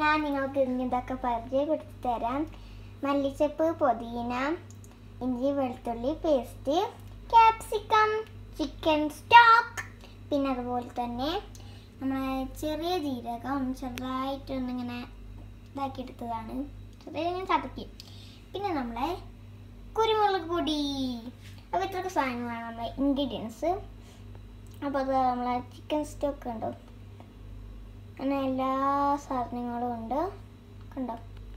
ഞാൻ നിങ്ങൾക്ക് ഇന്ന് ഇതൊക്കെ പരിചയപ്പെടുത്തി തരാം മല്ലിച്ചപ്പ് പുതിന ഇഞ്ചി വെളുത്തുള്ളി പേസ്റ്റ് ക്യാപ്സിക്കം ചിക്കൻ സ്റ്റോക്ക് പിന്നെ അതുപോലെ തന്നെ നമ്മളെ ചെറിയ ജീരകം ചെറുതായിട്ടൊന്നിങ്ങനെ ഇതാക്കിയെടുത്തതാണ് ചെറിയ ചതക്കി പിന്നെ നമ്മളെ കുരുമുളക് പൊടി അപ്പോൾ ഇത്രയൊക്കെ സാധനങ്ങളാണ് നമ്മളെ ഇൻഗ്രീഡിയൻസ് അപ്പോൾ അത് നമ്മളെ ചിക്കൻ സ്റ്റോക്ക് ഉണ്ടോ അങ്ങനെ എല്ലാ സാധനങ്ങളും ഉണ്ട് കണ്ടോ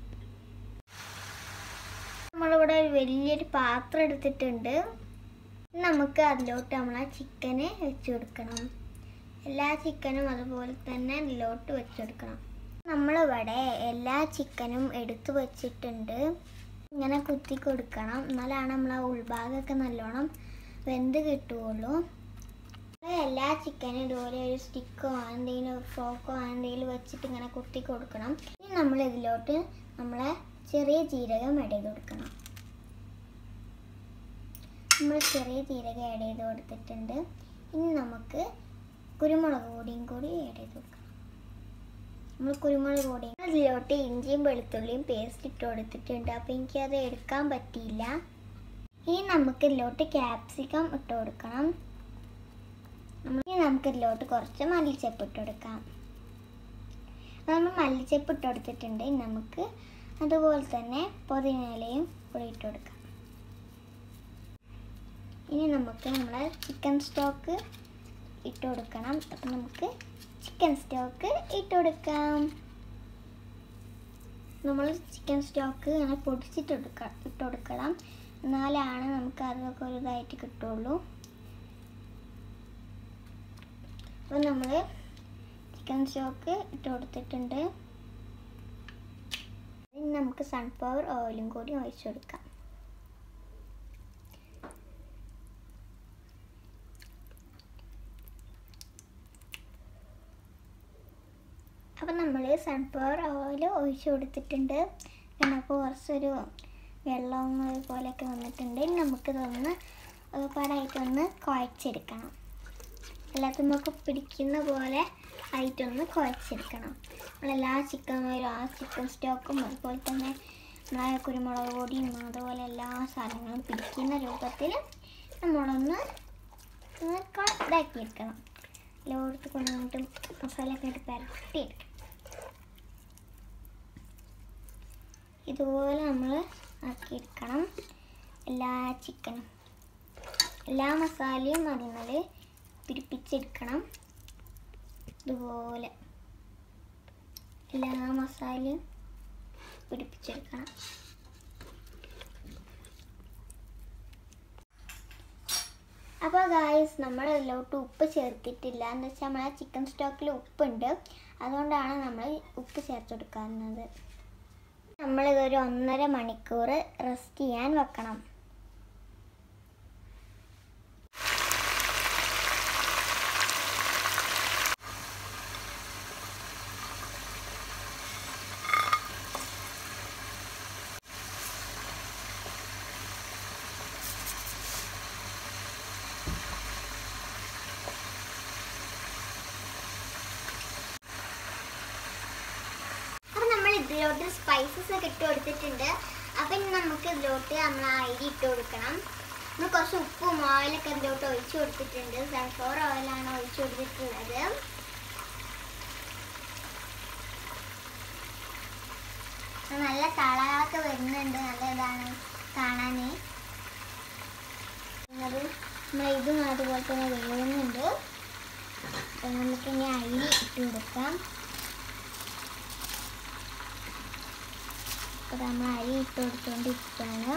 നമ്മളിവിടെ ഒരു വലിയൊരു പാത്രം എടുത്തിട്ടുണ്ട് നമുക്ക് അതിലോട്ട് നമ്മളെ ചിക്കന് വെച്ച് കൊടുക്കണം എല്ലാ ചിക്കനും അതുപോലെ തന്നെ അതിലോട്ട് വെച്ച് കൊടുക്കണം നമ്മളിവിടെ എല്ലാ ചിക്കനും എടുത്തു വച്ചിട്ടുണ്ട് ഇങ്ങനെ കുത്തി കൊടുക്കണം എന്നാലാണ് നമ്മളെ ഉൾഭാഗമൊക്കെ നല്ലോണം വെന്ത് കിട്ടുകയുള്ളൂ എല്ലാ ചിക്കനും ഇതുപോലെ ഒരു സ്റ്റിക്കോ എന്തെങ്കിലും ഫോക്കോ എന്തെങ്കിലും വെച്ചിട്ട് ഇങ്ങനെ കുത്തി കൊടുക്കണം ഇനി നമ്മൾ ഇതിലോട്ട് നമ്മളെ ചെറിയ ജീരകം ആഡ് ചെയ്ത് കൊടുക്കണം നമ്മൾ ചെറിയ ജീരകം ആഡ് ചെയ്ത് കൊടുത്തിട്ടുണ്ട് ഇനി നമുക്ക് കുരുമുളക് പൊടിയും കൂടി ആഡ് ചെയ്ത് കൊടുക്കണം നമ്മൾ കുരുമുളക് പൊടിയും അതിലോട്ട് ഇഞ്ചിയും വെളുത്തുള്ളിയും പേസ്റ്റ് ഇട്ട് കൊടുത്തിട്ടുണ്ട് അപ്പോൾ എനിക്കത് എടുക്കാൻ പറ്റിയില്ല ഇനി നമുക്ക് ഇതിലോട്ട് ക്യാപ്സിക്കം ഇട്ട് കൊടുക്കണം ഇനി നമുക്ക് ഇതിലോട്ട് കുറച്ച് മല്ലിച്ചപ്പ് ഇട്ട് കൊടുക്കാം അപ്പോൾ നമ്മൾ മല്ലിച്ചപ്പ് ഇട്ട് കൊടുത്തിട്ടുണ്ട് ഇനി നമുക്ക് അതുപോലെ തന്നെ പുതിനയിലയും കൂടി ഇട്ട് കൊടുക്കാം ഇനി നമുക്ക് നമ്മളെ ചിക്കൻ സ്റ്റോക്ക് ഇട്ട് കൊടുക്കണം അപ്പം നമുക്ക് ചിക്കൻ സ്റ്റോക്ക് ഇട്ട് കൊടുക്കാം നമ്മൾ ചിക്കൻ സ്റ്റോക്ക് ഇങ്ങനെ പൊടിച്ചിട്ട് കൊടുക്ക ഇട്ട് കൊടുക്കണം എന്നാലാണ് നമുക്ക് അതൊക്കെ ഒരു ഇതായിട്ട് കിട്ടുള്ളൂ അപ്പോൾ നമ്മൾ ചിക്കൻ സ്റ്റോക്ക് ഇട്ട് കൊടുത്തിട്ടുണ്ട് ഇനി നമുക്ക് സൺഫ്ലവർ ഓയിലും കൂടി ഒഴിച്ചു കൊടുക്കാം അപ്പം നമ്മൾ സൺഫ്ലവർ ഓയിൽ ഒഴിച്ചു കൊടുത്തിട്ടുണ്ട് അപ്പോൾ കുറച്ചൊരു വെള്ളം പോലെയൊക്കെ വന്നിട്ടുണ്ട് ഇനി നമുക്കിതൊന്ന് പാടായിട്ടൊന്ന് കുഴച്ചെടുക്കണം എല്ലാത്തുമ്മക്ക് പിടിക്കുന്ന പോലെ ആയിട്ടൊന്ന് കുഴച്ചെടുക്കണം നമ്മളെല്ലാ ചിക്കനും ആ ചിക്കൻ സ്റ്റോക്കും അതുപോലെ തന്നെ നമ്മളെ കുരുമുളക് പൊടിയും അതുപോലെ എല്ലാ സാധനങ്ങളും പിടിക്കുന്ന രൂപത്തിൽ നമ്മളൊന്ന് ഒന്ന് ക- ഇതാക്കിയെടുക്കണം എല്ലായിടത്ത് കൊണ്ടുവന്നിട്ട് മസാലയൊക്കെ ഇട്ട് പരട്ടിയെടുക്കണം ഇതുപോലെ നമ്മൾ ആക്കിയെടുക്കണം എല്ലാ ചിക്കനും എല്ലാ മസാലയും അതിന്മേൽ പിടിപ്പിച്ചെടുക്കണം ഇതുപോലെ എല്ലാ മസാലയും പിടിപ്പിച്ചെടുക്കണം അപ്പോൾ ഗായ്സ് നമ്മൾ അതിലോട്ട് ഉപ്പ് ചേർത്തിട്ടില്ല എന്ന് വെച്ചാൽ നമ്മളെ ചിക്കൻ സ്റ്റോക്കിൽ ഉപ്പുണ്ട് അതുകൊണ്ടാണ് നമ്മൾ ഉപ്പ് ചേർത്ത് കൊടുക്കുന്നത് നമ്മളിതൊരു ഒന്നര മണിക്കൂർ റെസ്റ്റ് ചെയ്യാൻ വെക്കണം അപ്പം നമ്മൾ ഇതിലോട്ട് സ്പൈസസ് ഒക്കെ ഇട്ട് കൊടുത്തിട്ടുണ്ട് അപ്പം ഇനി നമുക്ക് ഇതിലോട്ട് നമ്മൾ അരി ഇട്ട് കൊടുക്കണം നമ്മൾ കുറച്ച് ഉപ്പും ഓയിലൊക്കെ ഇതിലോട്ട് ഒഴിച്ചു കൊടുത്തിട്ടുണ്ട് സൺഫ്ലവർ ഓയിലാണ് ഒഴിച്ചു കൊടുത്തിട്ടുള്ളത് അത് നല്ല കളറൊക്കെ വരുന്നുണ്ട് നല്ല ഇതാണ് കാണാൻ അത് നമ്മൾ ഇതും അതുപോലെ തന്നെ വേവുന്നുണ്ട് അപ്പം നമുക്ക് ഇനി അരി ഇട്ട് കൊടുക്കാം അപ്പോൾ നമ്മൾ അരി ഇട്ട് കൊടുത്തുകൊണ്ടിരിക്കുകയാണ്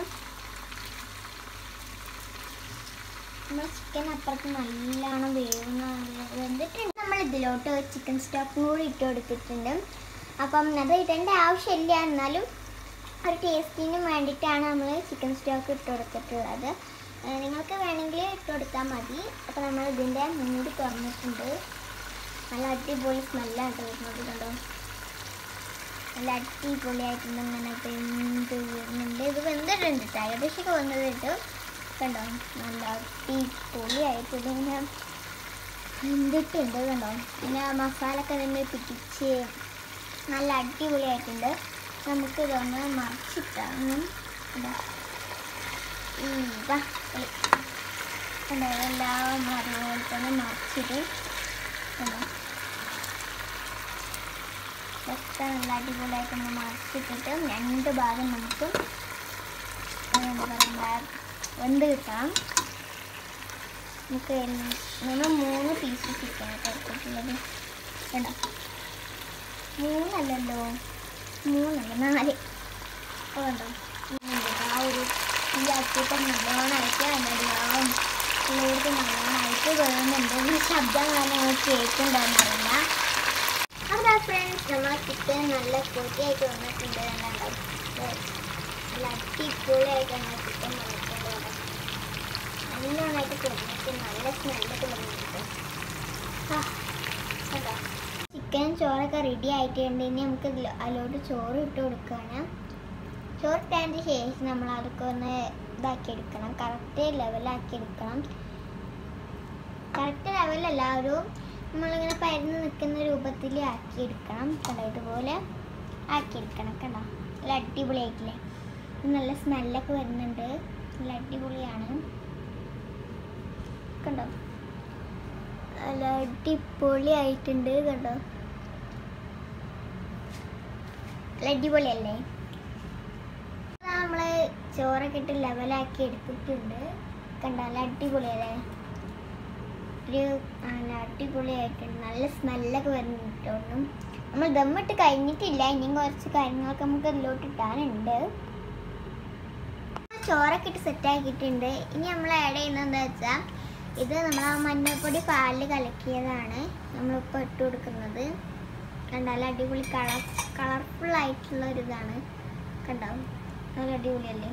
നമ്മൾ ചിക്കൻ അപ്പുറത്ത് നല്ലോണം വേവുന്ന വെന്തിട്ടുണ്ട് നമ്മൾ ഇതിലോട്ട് ചിക്കൻ സ്റ്റോക്കും കൂടി ഇട്ട് കൊടുത്തിട്ടുണ്ട് അപ്പം അത് ഇടേണ്ട ആവശ്യമില്ല എന്നാലും ഒരു ടേസ്റ്റിനും വേണ്ടിയിട്ടാണ് നമ്മൾ ചിക്കൻ സ്റ്റോക്ക് ഇട്ട് കൊടുത്തിട്ടുള്ളത് ഏഹ് നിങ്ങൾക്ക് വേണമെങ്കിൽ ഇട്ട് കൊടുത്താൽ മതി അപ്പോൾ നമ്മൾ ഇതിൻ്റെ മൂടി തുറന്നിട്ടുണ്ട് നല്ല അടിപൊളി സ്മെല്ലാണ് വരുന്നത് കണ്ടോ നല്ല അടിപൊളിയായിട്ടുണ്ട് ഇങ്ങനെ വെന്ത് വരുന്നുണ്ട് ഇത് വെന്തിട്ടുണ്ട് കേട്ടോ ഏകദേശമൊക്കെ വെന്തതുണ്ട് കണ്ടോ നല്ല അടിപൊളിയായിട്ട് ഇതിങ്ങനെ വെന്തിട്ടുണ്ട് കണ്ടോ പിന്നെ മസാല ഒക്കെ അതിൻ്റെ പിടിച്ച് നല്ല അടിപൊളിയായിട്ടുണ്ട് നമുക്ക് ഇതൊന്ന് മറിച്ചിട്ടാണ് ഇതാ ഇതാ പൊളി. കണ്ടോ എല്ലാം നമ്മൾ അതുപോലെ തന്നെ മറിച്ചിട്ട് കണ്ടോ ഇതൊക്കെ നല്ല അടിപൊളിയായിട്ട് നമ്മൾ മറിച്ചിട്ടിട്ട് രണ്ട് ഭാഗം നമുക്ക് എന്താ പറയുക വെന്ത് കിട്ടാം നമുക്ക് എൽ- നമ്മൾ മൂന്ന് പീസ് ചിക്കൻ എടുത്തിട്ടുള്ളത് കണ്ടോ മൂന്നല്ലല്ലോ മൂന്നല്ല നാല് അപ്പോൾ കണ്ടോ മൂന്നുണ്ട്. ആ ഒരു ഈ അറ്റത്തെ നല്ലോണമായിട്ട് അതിനടിയാവും ഉള്ളവർക്ക് നല്ലോണമായിട്ട് വേണമെന്നുണ്ട് ഈ ശബ്ദം കാരണം ഞങ്ങൾ കേൾക്കുന്നുണ്ടോയെന്നറിയില്ല അപ്പോൾ ഫ്രണ്ട്സ് നമ്മളെ ചിക്കൻ നല്ല പൊടിയായിട്ട് വന്നിട്ടുണ്ട് എന്നാണ്ടോ നല്ല അടിപൊളിയായിട്ട് നമ്മൾ ചിക്കൻ വന്നിട്ടുണ്ട് കേട്ടോ. നല്ലോണമായിട്ട് പൊടിഞ്ഞിട്ട് നല്ല സ്മെല്ലൊക്കെ വന്നിട്ടുണ്ട് ആ കണ്ടോ ചിക്കൻ ചോറൊക്കെ റെഡി ആയിട്ടുണ്ട് ഇനി നമുക്ക് ഇതില് അതിലോട്ട് ചോറ് ഇട്ട് കൊടുക്കുകയാണ് ചോറ് ഇട്ടതിന് ശേഷം നമ്മൾ അതൊക്കെ ഒന്ന് ഇതാക്കി എടുക്കണം കറക്റ്റ് ലെവലാക്കി എടുക്കണം കറക്റ്റ് ലെവലല്ല ഒരു നമ്മളിങ്ങനെ പരന്ന് നിൽക്കുന്ന രൂപത്തിൽ ആക്കി എടുക്കണം കണ്ടോ ഇതുപോലെ ആക്കി എടുക്കണം കണ്ടോ നല്ല അടിപൊളിയായിട്ടില്ലേ ഇത് നല്ല സ്മെല്ലൊക്കെ വരുന്നുണ്ട് നല്ല അടിപൊളിയാണ് കണ്ടോ നല്ല അടിപൊളിയായിട്ടുണ്ട് കണ്ടോ നല്ല അടിപൊളിയല്ലേ നമ്മൾ ചോറൊക്കെ ഇട്ട് ലെവലാക്കി എടുത്തിട്ടുണ്ട് കണ്ടോ നല്ല അടിപൊളിയല്ലേ ഒരു നല്ല അടിപൊളിയായിട്ടുണ്ട് നല്ല സ്മെല്ലൊക്കെ വരുന്നുണ്ടോന്നും നമ്മൾ ദമ്മിട്ട് കഴിഞ്ഞിട്ടില്ല ഇനിയും കുറച്ച് കാര്യങ്ങളൊക്കെ നമുക്ക് ഇതിലോട്ട് ഇട്ടാനുണ്ട് ചോറൊക്കെ ഇട്ട് സെറ്റ് ആക്കിയിട്ടുണ്ട് ഇനി നമ്മൾ ആഡ് ചെയ്യുന്നത് എന്താ വെച്ചാൽ ഇത് നമ്മൾ ആ മഞ്ഞൾപ്പൊടി പാലിൽ കലക്കിയതാണ് നമ്മളിപ്പോൾ ഇട്ട് കൊടുക്കുന്നത് കണ്ടാൽ അടിപൊളി കളർ കളർഫുൾ ആയിട്ടുള്ള ഒരു ഇതാണ് കണ്ടോ നല്ല അടിപൊളിയല്ലേ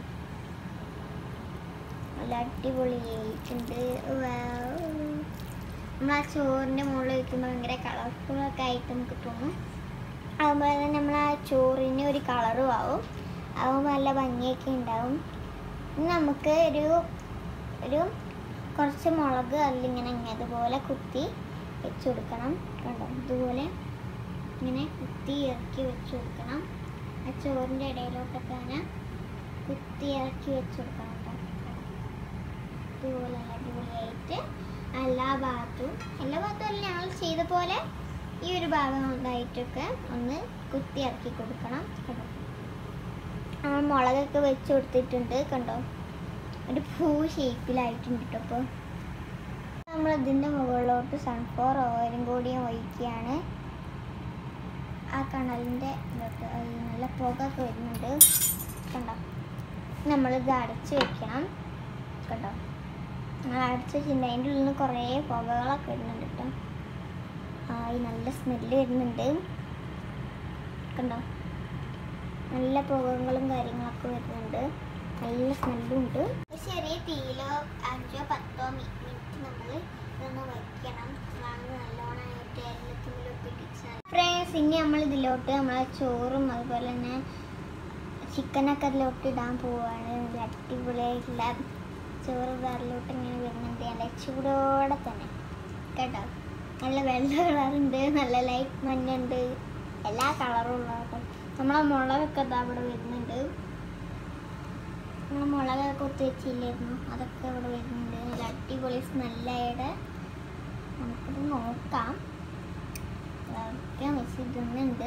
നല്ല അടിപൊളിയായിട്ടുണ്ട് നമ്മൾ ആ ചോറിൻ്റെ മുകളിൽ വയ്ക്കുമ്പോൾ ഭയങ്കര കളർഫുൾ ഒക്കെ ആയിട്ട് നമുക്ക് തോന്നും അതുപോലെ തന്നെ നമ്മൾ ആ ചോറിന് ഒരു കളറും ആവും ആവുമ്പോൾ നല്ല ഭംഗിയൊക്കെ ഉണ്ടാവും ഇനി നമുക്ക് ഒരു ഒരു കുറച്ച് മുളക് അതിലിങ്ങനെ ഇങ്ങനെ ഇതുപോലെ കുത്തി വെച്ച് കൊടുക്കണം കണ്ടോ ഇതുപോലെ ഇങ്ങനെ കുത്തി ഇറക്കി വെച്ച് കൊടുക്കണം ആ ചോറിൻ്റെ ഇടയിലോട്ടൊക്കെ അങ്ങനെ കുത്തി ഇറക്കി വെച്ച് കൊടുക്കണം കേട്ടോ ഇതുപോലെ നല്ല അടിപൊളിയായിട്ട് എല്ലാ ഭാഗത്തും എല്ലാ ഭാഗത്തും അല്ല ഞങ്ങൾ ചെയ്ത പോലെ ഈ ഒരു ഭാഗം ഇതായിട്ടൊക്കെ ഒന്ന് കുത്തി ഇറക്കി കൊടുക്കണം കേട്ടോ ആ മുളകൊക്കെ വെച്ച് കൊടുത്തിട്ടുണ്ട് കണ്ടോ ഒരു പൂ ഷേപ്പിലായിട്ടുണ്ട് കേട്ടോ അപ്പോൾ നമ്മൾ ഇതിൻ്റെ മുകളിലോട്ട് സൺഫ്ലവർ ഓയിലും കൂടിയും ഒഴിക്കുകയാണ് ആ കണലിൻ്റെ ഇതൊക്കെ ഈ നല്ല പുകയൊക്കെ വരുന്നുണ്ട് കണ്ടോ നമ്മളിത് അടച്ച് വെക്കണം കണ്ടോ നമ്മൾ അടച്ച് വെച്ചിട്ടുണ്ട് അതിൻ്റെ ഉള്ളിൽ നിന്ന് കുറേ പുകകളൊക്കെ വരുന്നുണ്ട് കേട്ടോ ആ ഈ നല്ല സ്മെല്ല് വരുന്നുണ്ട് കണ്ടോ നല്ല പുകകളും കാര്യങ്ങളൊക്കെ വരുന്നുണ്ട് നല്ല സ്മെല്ലും ഉണ്ട് ഒരു ചെറിയ തീയിലോ അഞ്ചോ പത്തോ മിനിറ്റ് നമ്മൾ ഇതൊന്ന് വയ്ക്കണം അതാണ് നല്ലോണമായിട്ട് എല്ലാത്തിലും പിടിച്ച് ഫ്രണ്ട്സ് ഇനി നമ്മൾ ഇതിലോട്ട് നമ്മളെ ചോറും അതുപോലെ തന്നെ ചിക്കനൊക്കെ അതിലോട്ട് ഇടാൻ പോവാണ് നല്ല അടിപൊളിയായിട്ടുള്ള ചോറ് വേറിലോട്ട് ഇങ്ങനെ വരുന്നുണ്ട് നല്ല ചൂടോടെ തന്നെ കേട്ടോ നല്ല വെള്ള കളറുണ്ട് നല്ല ലൈറ്റ് മഞ്ഞുണ്ട് എല്ലാ കളറും ഉള്ളതാണ് നമ്മളെ മുളകൊക്കെ ഇതാ ഇവിടെ വരുന്നുണ്ട് നമ്മൾ മുളകൊക്കെ കൊത്തി വെച്ചില്ലായിരുന്നു അതൊക്കെ ഇവിടെ വരുന്നുണ്ട് നല്ല അടിപൊളി സ്മെല്ലായിട്ട് നമുക്കിത് നോക്കാം അതൊക്കെ വെച്ചിടുന്നുണ്ട്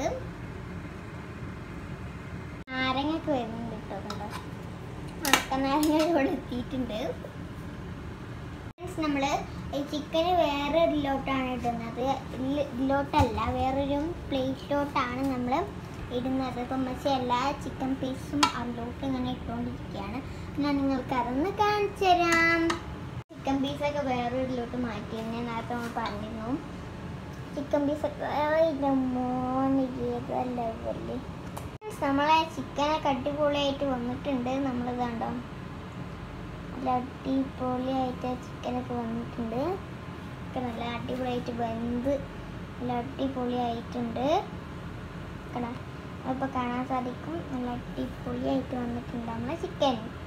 നാരങ്ങയൊക്കെ വരുന്നുണ്ട് കേട്ടോ കണ്ടോ ഉണക്കനാരങ്ങ ഇവിടെ എത്തിയിട്ടുണ്ട് നമ്മൾ ഈ ചിക്കന് വേറെ ഇതിലോട്ടാണ് ഇടുന്നത് ഇതിൽ ഇതിലോട്ടല്ല വേറൊരു പ്ലേറ്റിലോട്ടാണ് നമ്മൾ ഇടുന്നത് അപ്പം പക്ഷേ എല്ലാ ചിക്കൻ പീസും അതിലോട്ട് ഇങ്ങനെ ഇട്ടുകൊണ്ടിരിക്കുകയാണ് ഞാൻ നിങ്ങൾക്ക് അതൊന്ന് കാണിച്ചു തരാം ചിക്കൻ പീസൊക്കെ വേറെ ഇതിലോട്ട് മാറ്റി ഞാൻ നേരത്തെ നമ്മൾ പറഞ്ഞിരുന്നു ചിക്കൻ പീസൊക്കെ ഇതിൻ്റെ മോനിത് ലെവലിൽ നമ്മളെ ചിക്കനൊക്കെ അടിപൊളിയായിട്ട് വന്നിട്ടുണ്ട് നമ്മൾ കണ്ടോ നല്ല അടിപൊളിയായിട്ട് ചിക്കനൊക്കെ വന്നിട്ടുണ്ട് ഒക്കെ നല്ല അടിപൊളിയായിട്ട് വെന്ത് നല്ല അടിപൊളിയായിട്ടുണ്ട് കടാ അപ്പോൾ കാണാൻ സാധിക്കും നല്ല അടിപൊളിയായിട്ട് വന്നിട്ടുണ്ട് നമ്മളെ ചിക്കൻ